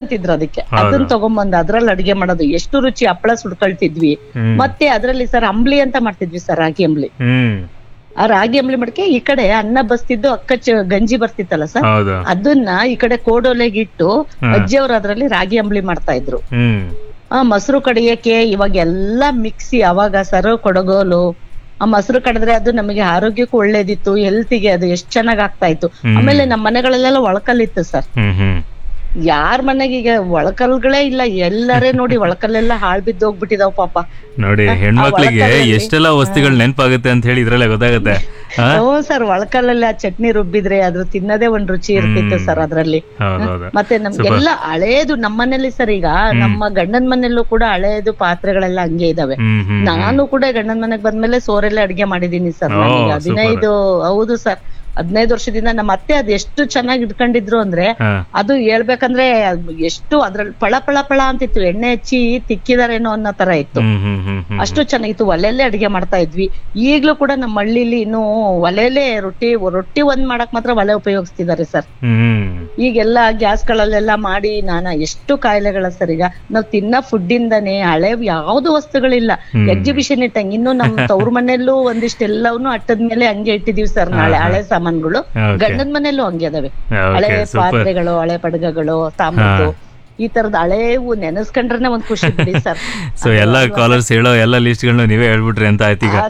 ಅಂತಿದ್ರು ಅದಕ್ಕೆ ಹೌದಾ? ಅದನ್ನ ತಗೊಂಬಂದು ಅದ್ರಲ್ಲಿ ಅಡಿಗೆ ಮಾಡೋದು ಎಷ್ಟು ರುಚಿ ಹಪ್ಪಳ ಸುಡ್ಕೊಳ್ತಿದ್ವಿ ಹ್ಮ್ ಮತ್ತೆ ಅದ್ರಲ್ಲಿ ಸರ್ ಅಂಬ್ಲಿ ಅಂತ ಮಾಡ್ತಿದ್ವಿ ಸರ್ ರಾಗಿ ಅಂಬ್ಲಿ ಹ್ಮ್ ಆ ರಾಗಿ ಅಂಬ್ಲಿ ಮಡಕೆ ಈ ಕಡೆ ಅನ್ನ ಬಸ್ತಿದ್ದು ಅಕ್ಕ ಚ- ಗಂಜಿ ಬರ್ತಿತ್ತಲ್ಲ ಸರ್ ಹೌದು ಅದನ್ನ ಈ ಕಡೆ ಕೋಡೋಲೆಗೆ ಇಟ್ಟು ಹಾ. ಅಜ್ಜಿಯವ್ರು ಅದ್ರಲ್ಲಿ ರಾಗಿ ಅಂಬ್ಲಿ ಮಾಡ್ತಾ ಇದ್ರು ಹ್ಮ್ ಆ ಮೊಸರು ಕಡಿಯಕ್ಕೆ ಇವಾಗ ಎಲ್ಲಾ ಮಿಕ್ಸಿ ಅವಾಗ ಸರ್ ಕೊಡಗೋಲು ಆ ಮೊಸರು ಕಡಿದ್ರೆ ಅದು ನಮಗೆ ಆರೋಗ್ಯಕ್ಕೂ ಒಳ್ಳೇದಿತ್ತು ಹೆಲ್ತಿಗೆ ಅದು ಎಷ್ಟ್ ಚೆನ್ನಾಗ್ ಆಗ್ತಾ ಇತ್ತು ಹ್ಮ್. ಆಮೇಲೆ ನಮ್ಮ ಮನೆಗಳಲ್ಲೆಲ್ಲ ಒಳಕಲ್ಲಿತ್ತು ಸರ್ ಹ್ಮ್ ಹ್ಮ್ ಯಾರ್ ಮನೆಗೆ ಈಗ ಒಳಕಲ್ಗಳೇ ಇಲ್ಲ ಎಲ್ಲರೇ ನೋಡಿ ಒಳಕಲ್ಲೆಲ್ಲ ಹಾಳ್ ಬಿದ್ದು ಹೋಗ್ಬಿಟ್ಟಿದಾವ್ ಪಾಪ ನೋಡಿ ಹೆಣ್ಮಕ್ಳಿಗೆ ಒಳಕಲ್ಲಲ್ಲಿ- ಎಷ್ಟೆಲ್ಲ ವಸ್ತುಗಳು ನೆನಪಾಗುತ್ತೆ ಅಂತ ಹೇಳಿ ಇದ್ರಲ್ಲೇ ಗೊತ್ತಾಗುತ್ತೆ ಹಾ ಹ್ಞೂ ಸರ್ ಒಳಕಲ್ಲಲ್ಲಿ ಆ ಚಟ್ನಿ ರುಬ್ಬಿದ್ರೆ ಅದು ತಿನ್ನದೇ ಒಂದ್ ರುಚಿ ಇರ್ತಿತ್ತು ಹ್ಮ್. ಸರ್ ಅದ್ರಲ್ಲಿ ಹೌದೌದು ಮತ್ತೆ ನಮ್ಗೆಲ್ಲ ಹಳೇದು ನಮ್ಮ ಮನೇಲಿ ಸರ್ ಈಗ ನಮ್ಮ ಗಂಡನ ಮನೆಯಲ್ಲೂ ಕೂಡ ಹಳೇದು ಪಾತ್ರೆಗಳೆಲ್ಲ ಹಂಗೆ ಇದಾವೆ ಹ್ಮ್ ಹ್ಮ್ ನಾನು ಕೂಡ ಗಂಡನ ಮನೆಗ್ ಬಂದ್ಮೇಲೆ ಸೋರೆಲ್ಲ ಅಡಿಗೆ ಮಾಡಿದೀನಿ ಸರ್ ಓ, ನಾನೀಗ super. ಹದಿನೈದು ಹೌದು ಸರ್ ಹದಿನೈದು ವರ್ಷದಿಂದ ನಮ್ಮ ಅತ್ತೆ ಅದ್ ಎಷ್ಟು ಚೆನ್ನಾಗಿ ಇಟ್ಕೊಂಡಿದ್ರು ಅಂದ್ರೆ ಹಾ ಅದು ಹೇಳ್ಬೇಕಂದ್ರೆ ಅದ್ ಎಷ್ಟು ಅದ್ರಲ್ಲಿ ಪಳ ಪಳ ಪಳ ಅಂತಿತ್ತು ಎಣ್ಣೆ ಹಚ್ಚಿ ತಿಕ್ಕಿದಾರೇನೋ ಅನ್ನೋ ತರ ಇತ್ತು ಹ್ಮ್ ಹ್ಮ್ ಹ್ಮ್ ಹ್ಮ್ ಅಷ್ಟು ಚೆನ್ನಾಗಿತ್ತು ಒಲೆಯಲ್ಲೇ ಅಡಿಗೆ ಮಾಡ್ತಾ ಇದ್ವಿ ಈಗ್ಲೂ ಕೂಡ ನಮ್ಮ ಹಳ್ಳಿಲಿ ಇನ್ನು ಒಲೆಯಲ್ಲೇ ರೊಟ್ಟಿ ರೊಟ್ಟಿ ಒಂದ್ ಮಾಡಕ್ ಮಾತ್ರ ಒಲೆ ಉಪಯೋಗಿಸ್ತಿದ್ದಾರೆ ಸರ್ ಹ್ಮ್ ಈಗೆಲ್ಲ ಗ್ಯಾಸ್ಗಳಲ್ಲೆಲ್ಲ ಮಾಡಿ ನಾನಾ ಎಷ್ಟು ಕಾಯಿಲೆಗಳ ಸರ್ ಈಗ ನಾವ್ ತಿನ್ನ ಫುಡ್ ಇಂದಾನೆ ಹಳೆ ಯಾವ್ದು ವಸ್ತುಗಳಿಲ್ಲ ಹ್ಮ್. ಎಕ್ಸಿಬಿಷನ್ ಇಟ್ಟಂಗೆ ಇನ್ನು ನಮ್ ತವ್ರ ಮನೆಯಲ್ಲೂ ಒಂದಿಷ್ಟೆಲ್ಲವನ್ನು ಅಟ್ಟದ ಮೇಲೆ ಹಂಗೆ ಇಟ್ಟಿದೀವಿ ಸರ್ ನಾಳೆ ಹಾ, ಹಾ. ಹಳೆ ಸಾಮಾನುಗಳು Okay. ಗಂಡನ ಮನೆಯಲ್ಲೂ ಹಂಗೆ ಅದಾವೆ ಹಳೆ ಓಕೆ ಸೂಪರ್ ಪಾತ್ರೆಗಳು ಹಳೆ ಪಡಗಗಳು ತಾಮ್ರದ್ದು ಈ ತರದ ಹಳೇವು ನೆನೆಸ್ಕೊಂಡ್ರೆ ಒಂದ್ ಖುಷಿ ಬಿಡಿ ಸರ್ ಸೊ ಎಲ್ಲ ಕಾಲರ್ಸ್ ಹೇಳೋ ಎಲ್ಲ ಲಿಸ್ಟ್ಗಳನ್ನ ನೀವೇ ಹೇಳ್ಬಿಟ್ರಿ ಅಂತ ಆಯ್ತು ಈಗ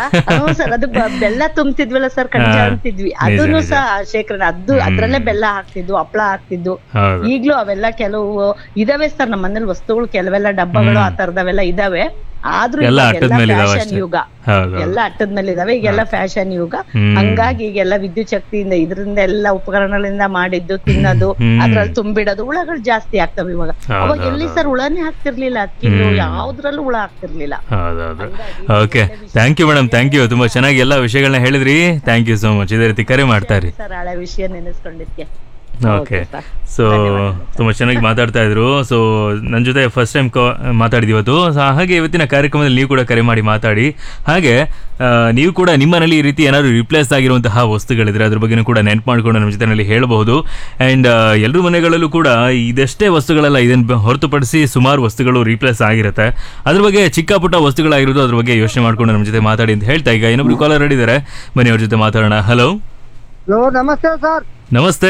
ಸರ್ ಅದು ಬ- ಬೆಲ್ಲ ತುಂಬ್ತಿದ್ವಲ್ಲ ಸರ್ ಕಣ್ಜ ಹಾ. ಅಂತಿದ್ವಿ ನಿಜ, ಅದನ್ನು ನಿಜ. ಸಹ ಶೇಖರಣೆ ಅದು ಅದ್ರಲ್ಲೇ ಬೆಲ್ಲ ಹಾಕ್ತಿದ್ವು ಹಪ್ಳ ಹಾಕ್ತಿದ್ವು ಹೌದು ಈಗ್ಲೂ ಅವೆಲ್ಲ ಕೆಲವು ಇದಾವೆ ಸರ್ ನಮ್ಮ ಮನೇಲಿ ವಸ್ತುಗಳು ಕೆಲವೆಲ್ಲ ಡಬ್ಬಗಳು ಆ ತರದವೆಲ್ಲ ಇದಾವೆ ಆದ್ರೂ ಎಲ್ಲ ಇವಾಗ ಅಟ್ಟದ ಮೇಲೆ ಇದಾವೆ ಫ್ಯಾಷನ್ ಅಷ್ಟೇ. ಯುಗ ಹೌದು ಎಲ್ಲ ಅಟ್ಟದ ಮೇಲೆ ಇದಾವೆ ಈಗೆಲ್ಲ ಫ್ಯಾಷನ್ ಯುಗ ಹ್ಮ್. ಹಂಗಾಗಿ ಈಗೆಲ್ಲ ವಿದ್ಯುತ್ ಶಕ್ತಿಯಿಂದ ಇದರಿಂದ ಎಲ್ಲ ಉಪಕರಣಗಳಿಂದ ಮಾಡಿದ್ದು ತಿನ್ನೋದು ಹ್ಮ್. ಅದ್ರಲ್ಲಿ ತುಂಬಿಡೋದು ಹುಳಗಳು ಜಾಸ್ತಿ ಆಗ್ತವೆ ಇವಾಗ ಹೌದು, ಅವಾಗ ಎಲ್ಲಿ ಹೌದು. ಸರ್ ಹುಳನೇ ಹಾಕ್ತಿರ್ಲಿಲ್ಲ ಅಕ್ಕಿಲು ಯಾವ್ದ್ರಲ್ಲೂ ಹುಳ ಆಗ್ತಿರ್ಲಿಲ್ಲ ಹೌದೌದು okay thank you madam thank you ತುಂಬಾ ಚೆನ್ನಾಗಿ ಎಲ್ಲ ವಿಷಯಗಳನ್ನ ಹೇಳಿದ್ರಿ ಥ್ಯಾಂಕ್ ಯು ಸೋ ಮಚ್ ಇದೇ ರೀತಿ ಕರೆ ಮಾಡ್ತಾರೆ ಸರ್ ಹಳೆ ವಿಷಯ ನೆನೆಸ್ಕೊಂಡಿದ್ಕೆ ಓಕೆ sir. ಸೊ ತುಂಬ ಚೆನ್ನಾಗಿ ಮಾತಾಡ್ತಾ ಇದ್ರು ಸೊ ನನ್ನ ಜೊತೆ ಫಸ್ಟ್ ಟೈಮ್ ಮಾತಾಡಿದ್ವಿ ಇವತ್ತು ಸೊ ಹಾಗೆ ಇವತ್ತಿನ ಕಾರ್ಯಕ್ರಮದಲ್ಲಿ ನೀವು ಕೂಡ ಕರೆ ಮಾಡಿ ಮಾತಾಡಿ ಹಾಗೆ ಆ, ನೀವು ಕೂಡ ನಿಮ್ಮನೇಲಿ ಈ ರೀತಿ ಏನಾದ್ರು ರಿಪ್ಲೇಸ್ ಆಗಿರುವಂತಹ ವಸ್ತುಗಳಿದ್ರೆ ಅದ್ರ ಬಗ್ಗೆನೂ ಕೂಡ ನೆನ್ಪು ಮಾಡ್ಕೊಂಡು ನಮ್ಮ ಜೊತೆನಲ್ಲಿ ಹೇಳ್ಬಹುದು ಆ್ಯಂಡ್ ಎಲ್ಲರ ಮನೆಗಳಲ್ಲೂ ಕೂಡ ಇದಷ್ಟೇ ವಸ್ತುಗಳೆಲ್ಲ ಇದನ್ನು ಹೊರತುಪಡಿಸಿ ಸುಮಾರು ವಸ್ತುಗಳು ರೀಪ್ಲೇಸ್ ಆಗಿರುತ್ತೆ ಅದ್ರ ಬಗ್ಗೆ ಚಿಕ್ಕ ಪುಟ್ಟ ವಸ್ತುಗಳಾಗಿರೋದು ಅದ್ರ ಬಗ್ಗೆ ಯೋಚನೆ ಮಾಡ್ಕೊಂಡು ನಮ್ಮ ಜೊತೆ ಮಾತಾಡಿ ಅಂತ ಹೇಳ್ತಾ ಈಗ ಇನ್ನೊಬ್ರು ಕಾಲರ್ ಇದ್ದಾರೆ ಬನ್ನಿ ಅವ್ರ ಜೊತೆ ಮಾತಾಡೋಣ ಹಲೋ ಹಲೋ ನಮಸ್ತೆ ಸರ್ ನಮಸ್ತೆ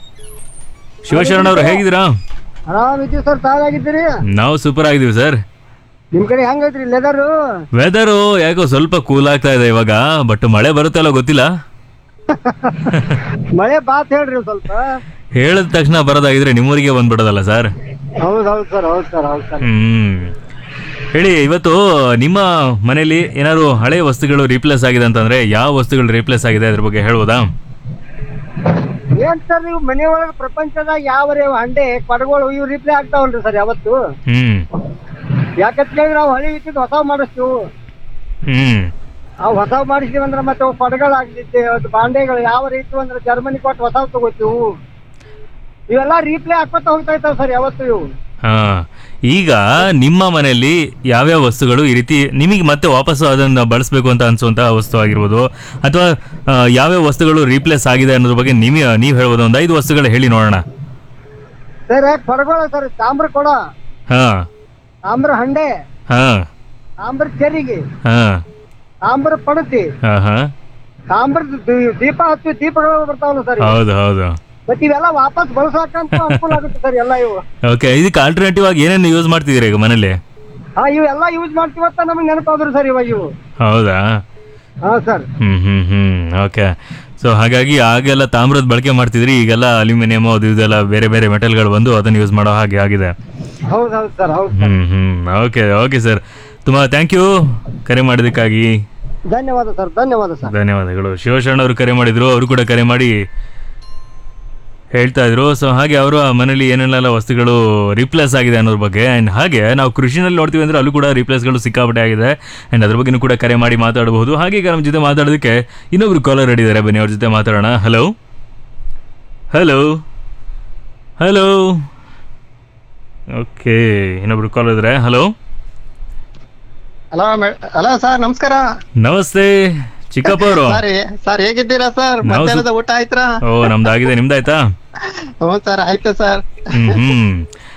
ಶಿವಶರಣ ಅವರು ಹೇಗಿದ್ದೀರಾ ಆರಾಮಿದ್ದೀವಿ ಸರ್ ತಾವಾಗಿದ್ದೀರಿ ನಾವು ಸೂಪರ್ ಆಗಿದೀವಿ ಸರ್ ನಿಮ್ ಕಡೆ ಹೆಂಗೈತ್ರಿ ಲೆದರು ವೆದರು ಯಾಕೋ ಸ್ವಲ್ಪ ಕೂಲ್ ಆಗ್ತಾ ಇದೆ ಇವಾಗ ಬಟ್ ಮಳೆ ಬರುತ್ತಲ್ಲ ಗೊತ್ತಿಲ್ಲ ಮಳೆ ಬಾತ್ ಹೇಳ್ರಿ ಸ್ವಲ್ಪ ಹೇಳಿದ ತಕ್ಷಣ ಬರೋದಾಗಿದ್ರೆ ನಿಮ್ಮೂರಿಗೆ ಬಂದ್ಬಿಡೋದಲ್ಲ ಸರ್ ಹೌದ್ ಹೌದ್ ಸರ್ ಹೌದ್ ಸರ್ ಹೌದ್ ಸರ್ ಹ್ಮ್ ಹೇಳಿ ಇವತ್ತು ನಿಮ್ಮ ಮನೇಲಿ ಏನಾದ್ರು ಹಳೆ ವಸ್ತುಗಳು ರೀಪ್ಲೇಸ್ ಆಗಿದೆ ಅಂತಂದ್ರೆ ಯಾವ ವಸ್ತುಗಳು ರೀಪ್ಲೇಸ್ ಆಗಿದೆ ಅದ್ರ ಬಗ್ಗೆ ಹೇಳ್ಬೋದಾ ಏನ್ ಸರ್ ನೀವು ಮನೆ ಒಳಗ ಪ್ರಪಂಚದಾಗ ಯಾವ ಹಂಡೆ ಕೊಡಗಳು ಇವು ರಿಪ್ಲೈ ಆಗ್ತಾವಲ್ರಿ ಸರ್ ಯಾವತ್ತು ಹ್ಮ್ ಯಾಕಂತ ಕೇಳಿದ್ರೆ ನಾವು ಹಳಿ ಇಟ್ಟಿದ್ದು ಹೊಸ ಮಾಡಿಸ್ತೀವಿ ಹ್ಮ್ ಅವು ಹೊಸ ಮಾಡಿಸ್ತೀವಿ ಅಂದ್ರೆ ಮತ್ತೆ ಅವು ಪಡಗಳಾಗ್ತೈತೆ ಅದು ಬಾಂಡೆಗಳು ಯಾವ ರೀತಿ ಅಂದ್ರೆ ಜರ್ಮನಿ ಕೊಟ್ಟು ಹೊಸ ತಗೋತೀವಿ ಇವೆಲ್ಲ ರೀಪ್ಲೇ ಹಾಕೋತ ಹೋಗ್ತಾ ಇರ್ತಾವ ಸರ್ ಯಾವತ್ತು ಇವು ಹಾ ಈಗ ನಿಮ್ಮ ಮನೆಯಲ್ಲಿ ಯಾವ್ಯಾವ ವಸ್ತುಗಳು ಈ ರೀತಿ ನಿಮಗೆ ಮತ್ತೆ ವಾಪಸ್ಸು ಅದನ್ನು ಬಳಸಬೇಕು ಅಂತ ಅನ್ಸುವಂತಹ ವಸ್ತು ಆಗಿರ್ಬೋದು ಅಥವಾ ಆ, ಯಾವ್ಯಾವ ವಸ್ತುಗಳು ರೀಪ್ಲೇಸ್ ಆಗಿದೆ ಅನ್ನೋದ್ರ ಬಗ್ಗೆ ನೀವು ನೀವು ಹೇಳ್ಬೋದು ಒಂದು ಐದು ವಸ್ತುಗಳು ಹೇಳಿ ನೋಡೋಣ ಸರ್ ಕೊಡಗಳು ಸರ್ ತಾಮ್ರ ಕೊಡ ಹಾ ತಾಮ್ರ ಹಂಡೆ ಹಾ ತಾಮ್ರ ಚೆರಿಗೆ ಹಾ ತಾಮ್ರ ಪಣತಿ ಹಾ ಹಾ ತಾಮ್ರದ ದೀ- ದೀಪ ಹಚ್ಚಿ ದೀಪಗಳು ಬರ್ತಾವಲ್ಲ ಸರ್ ಇವು. ಹೌದು ಹೌದು ಮತ್ತೆ ಇವೆಲ್ಲ ವಾಪಸ್ ಬಳಸಕ್ಕಂತ ಅನುಕೂಲ ಆಗುತ್ತೆ ಸರ್ ಎಲ್ಲ ಇವು ಓಕೆ ಇದಕ್ಕೆ ಆಲ್ಟರ್ನೇಟಿವ್ ಆಗಿ ಏನೇನು ಯೂಸ್ ಮಾಡ್ತಿದ್ದೀರಾ ಈಗ ಮನೇಲಿ ಹಾ ಇವೆಲ್ಲ ಯೂಸ್ ಮಾಡ್ತೀವತ್ತ ನಮಗೆ ನೆನಪಾದ್ರು ಸರ್ ಇವಾಗ ಇವು ಹೌದಾ ಹಾ sir hmm hmm hmm okay so ಹಾಗಾಗಿ ಆಗೆಲ್ಲ ತಾಮ್ರದ ಬಳಕೆ ಮಾಡ್ತಿದ್ರಿ ಈಗೆಲ್ಲ ಅಲ್ಯೂಮಿನಿಯಂ ಅದು ಇದೆಲ್ಲ ಬೇರೆ ಬೇರೆ ಮೆಟಲ್ಗಳು ಬಂದು ಅದನ್ನು ಯೂಸ್ ಮಾಡೋ ಹಾಗೆ ಆಗಿದೆ ಹೌದ್ ಹೌದ್ ಸರ್ ಹೌದ್ hmm hmm okay okay sir ತುಂಬಾ ಥ್ಯಾಂಕ್ ಯು ಕರೆ ಮಾಡಿದ್ದಕ್ಕಾಗಿ ಧನ್ಯವಾದ ಸರ್ ಧನ್ಯವಾದ ಸರ್ ಧನ್ಯವಾದಗಳು ಶಿವಶರಣ ಅವರು ಕರೆ ಮಾಡಿದ್ರು ಅವರು ಕೂಡ ಕರೆ ಮಾಡಿ ಹೇಳ್ತಾ ಇದ್ರು ಸೊ ಹಾಗೆ ಅವರು ಮನೇಲಿ ಏನೆಲ್ಲ ವಸ್ತುಗಳು ರಿಪ್ಲೇಸ್ ಆಗಿದೆ ಅನ್ನೋದ್ರ ಬಗ್ಗೆ ಆ್ಯಂಡ್ ಹಾಗೆ ನಾವು ಕೃಷಿನಲ್ಲಿ ನೋಡ್ತೀವಿ ಅಂದ್ರೆ ಅಲ್ಲೂ ಕೂಡ ರಿಪ್ಲೇಸ್ಗಳು ಸಿಕ್ಕಾಪಟ್ಟೆ ಆಗಿದೆ ಆ್ಯಂಡ್ ಅದ್ರ ಬಗ್ಗೆನೂ ಕೂಡ ಕರೆ ಮಾಡಿ ಮಾತಾಡಬಹುದು ಹಾಗೆ ಈಗ ನಮ್ಮ ಜೊತೆ ಮಾತಾಡೋದಕ್ಕೆ ಇನ್ನೊಬ್ರು ಕಾಲರ್ ಇದ್ದಾರೆ ಬನ್ನಿ ಅವ್ರ ಜೊತೆ ಮಾತಾಡೋಣ ಹಲೋ ಹಲೋ ಹಲೋ ಓಕೆ ಇನ್ನೊಬ್ರು ಕಾಲರ್ ಇದ್ದಾರೆ ಹಲೋ ಹಲೋ ಹಲೋ ಸರ್ ನಮಸ್ಕಾರ ನಮಸ್ತೆ ಚಿಕ್ಕಪ್ಪ ಅವರು ಸರ್ ಸರ್ ಹೇಗಿದ್ದೀರಾ ಸರ್ ನಾವು ಸು- ಮಧ್ಯಾಹ್ನದ ಊಟ ಆಯ್ತಾ ಓ ನಮ್ದಾಗಿದೆ ನಿಮ್ದಾಯ್ತಾ ಹ್ಞೂ ಸರ್ ಆಯ್ತು ಸರ್ ಹ್ಮ್ ಹ್ಮ್